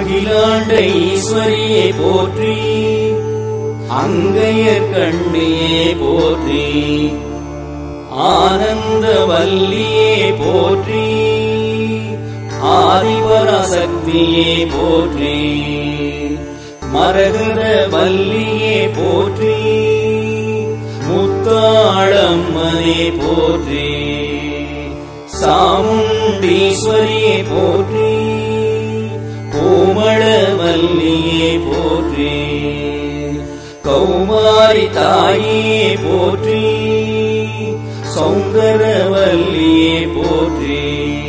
அகிலாண்ட ஈஸ்வரியே போற்றி அங்கையர் கண்ணியே போற்றி ஆனந்த வல்லியே போற்றி ஆதிபராசக்தியே போற்றி மரகத வல்லியே போற்றி முத்தாளம்மனே போற்றி சாமுண்டீஸ்வரியே போற்றி கோமளவல்லியே போற்றி கௌமாரி தாயே போற்றி சௌந்தரவல்லியே போற்றி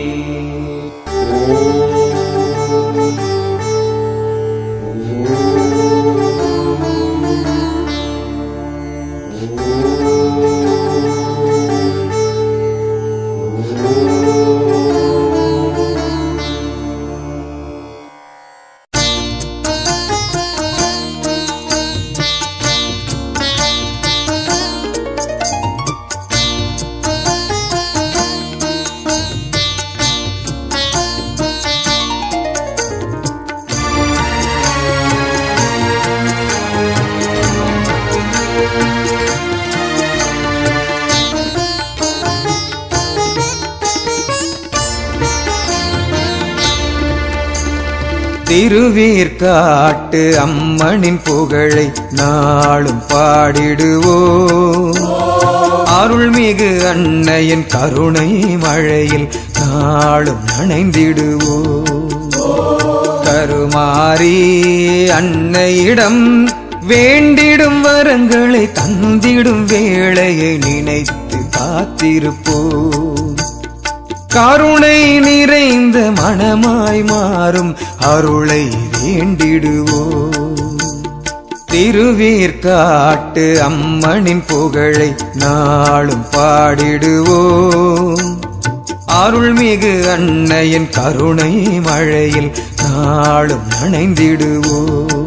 திருவீர்காட்டு அம்மனின் புகழை நாளும் பாடிடுவோம் அருள்மிகு அன்னையின் கருணை மழையில் நாளும் நனைந்திடுவோம் கருமாறி அன்னையிடம் வேண்டிடும் வரங்களை தந்திடும் வேளையை நினைத்து காத்திருப்போம் கருணை நிறைந்த மனமாய் மாறும் அருளை வேண்டிடுவோம் திருவீர்காட்டு அம்மனின் புகழை நாளும் பாடிடுவோம் அருள்மிகு அன்னையின் கருணை மழையில் நாளும் நனைந்திடுவோம்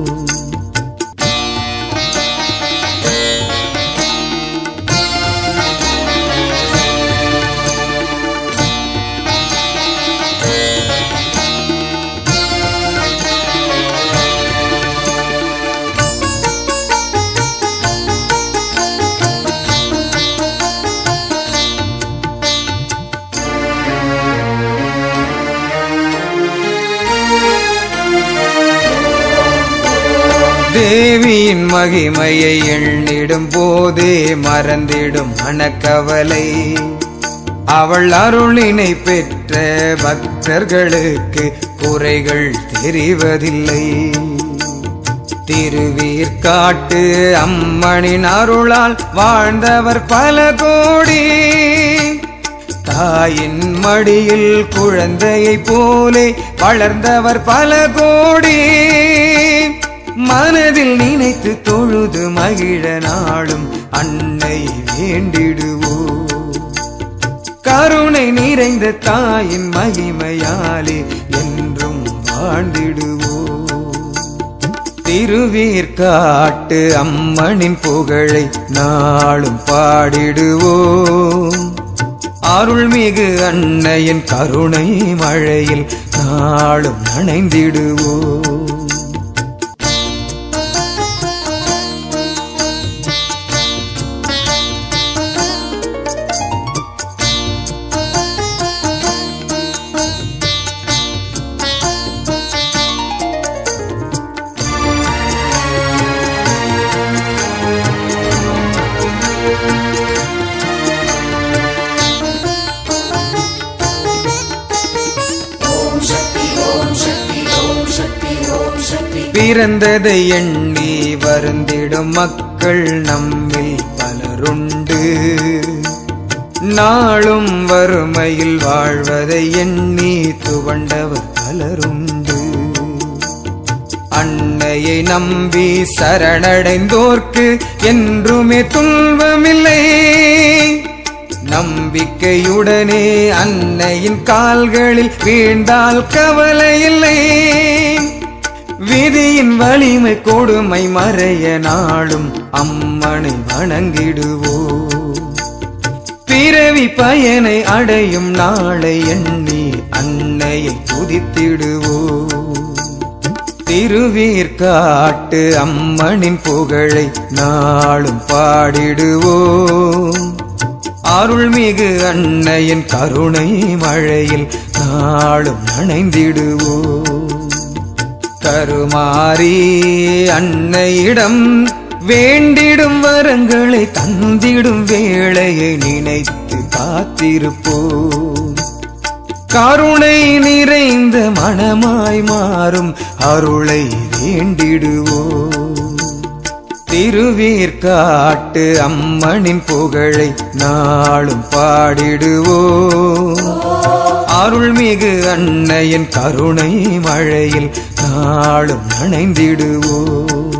தேவியின் மகிமையை எண்ணிடும் போதே மறந்திடும் மனக்கவலை அவள் அருளினை பெற்ற பக்தர்களுக்கு குறைகள் தெரிவதில்லை திருவீர்காட்டு அம்மனின் அருளால் வாழ்ந்தவர் பல கோடி தாயின் மடியில் குழந்தையைப் போலே வளர்ந்தவர் பல கோடி மனதில் நினைத்து தொழுது மகிழ நாளும் அன்னை வேண்டிடுவோம் கருணை நிறைந்த தாயின் மகிமையாலே என்றும் வாழ்ந்திடுவோம் திருவீர்காட்டு அம்மனின் புகழை நாளும் பாடிடுவோம் அருள்மிகு அன்னையின் கருணை மழையில் நாளும் நனைந்திடுவோம் பிறந்ததை எண்ணி வருந்திடும் மக்கள் நம்மில் பலருண்டு நாளும் வறுமையில் வாழ்வதை எண்ணி துவண்டவர் பலருண்டு அன்னையை நம்பி சரணடைந்தோர்க்கு என்றுமே துன்பமில்லை நம்பிக்கையுடனே அன்னையின் கால்களில் வீழ்ந்தால் கவலையில்லை விதியின் வலிமை கொடுமை மறைய நாளும் அம்மனை வணங்கிடுவோம் பிறவி பயனை அடையும் நாளை எண்ணி அன்னையை துதித்திடுவோம் திருவீர்காட்டு அம்மனின் புகழை நாளும் பாடிடுவோம் அருள்மிகு அன்னையின் கருணை மழையில் நாளும் நனைந்திடுவோம் கருமாறி அன்னையிடம் வேண்டிடும் வரங்களை தந்திடும் வேளையை நினைத்து காத்திருப்போம் கருணை நிறைந்த மனமாய் மாறும் அருளை வேண்டிடுவோம் திருவீர்காட்டு அம்மனின் புகழை நாளும் பாடிடுவோம் அருள்மிகு அன்னையின் கருணை மழையில் நாளும் நனைந்திடுவோம்